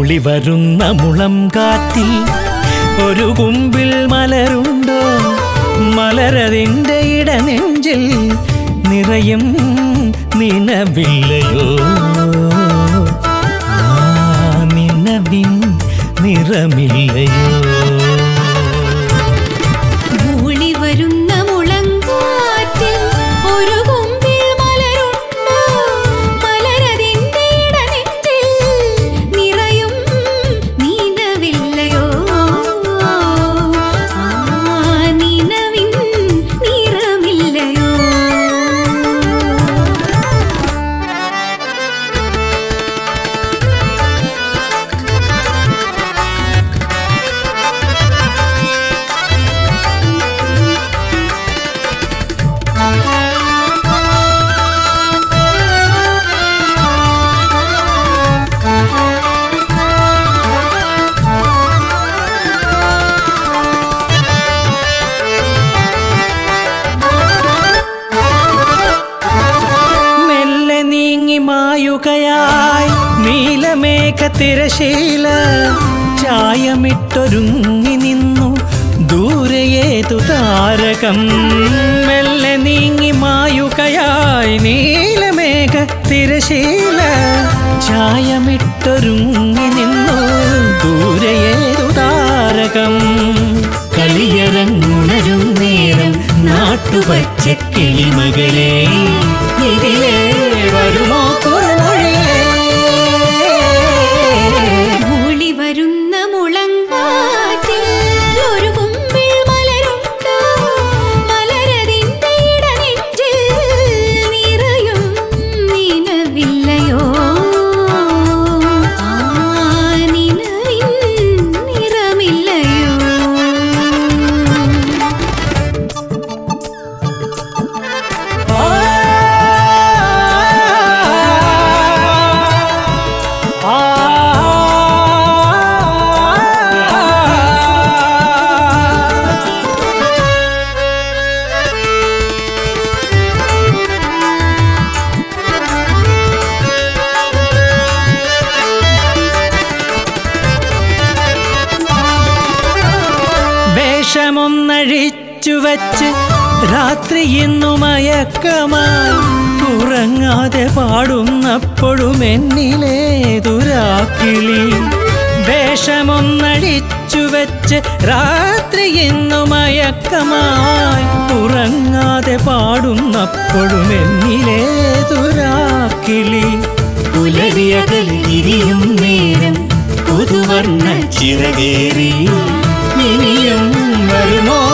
മൂളി വരുന്ന മുളം കാറ്റിൽ ഒരു കുമ്പിൽ മലരുണ്ടോ മലരതിൻ്റെ ഇടനെഞ്ചിൽ നിറയും നിനവില്ലയോ ആ നിനവിൻ നിറമില്ലയോ മൂളി വരുന്ന മുളങ്കാറ്റിൽ ഒരു കൊമ്പിൽ മലരുണ്ടോ മലരതിന്റെ ഇടനെഞ്ചിൽ നിറയും നീനവില്ലയോ ആ നീനവിൻ നിറമില്ലയോ മെല്ലെ നീങ്ങി മായുകയായി നീലമേഘ തിരശീല ചായമിട്ടൊരുങ്ങി നിന്നു ദൂരെയേതു താരകം മെല്ലെ നീങ്ങി മായുകയായി നീലമേഘ തിരശീല ചായമിട്ടൊരുങ്ങി നിന്നു ദൂരെയേതു താരകം കളിയരങ്ങുണരും നേരം നാട്ടുപച്ച കിളിമകളെ ഇതിലേ വരുമോ കുറുമൊഴിയേ മൂളി വരുന്ന മുളങ്കാറ്റിൽ ഒരു കുമ്പിൾ മലരുണ്ടോ മലരതിന്റെ ഇടനെഞ്ചിൽ നിറയും നിലവില്ലയോ ആ നിലവിൻ നിറമില്ലയോ വേഷമൊന്നഴിച്ചു വച്ച് രാത്രി ഇന്നു മയക്കമായി ഉറങ്ങാതെ പാടുന്നപ്പോഴും എന്നിലെ ദുരാക്കിളി വേഷമൊന്നഴിച്ചു വെച്ച് രാത്രി ഇന്നു മയക്കമായി ഉറങ്ങാതെ പാടുന്നപ്പോഴും എന്നിലെ ദുരാക്കിളി പുലരിയകലിരിയും നേരം പുതുവർണ്ണ ചിറകേറി ഇനിയും വരുമോ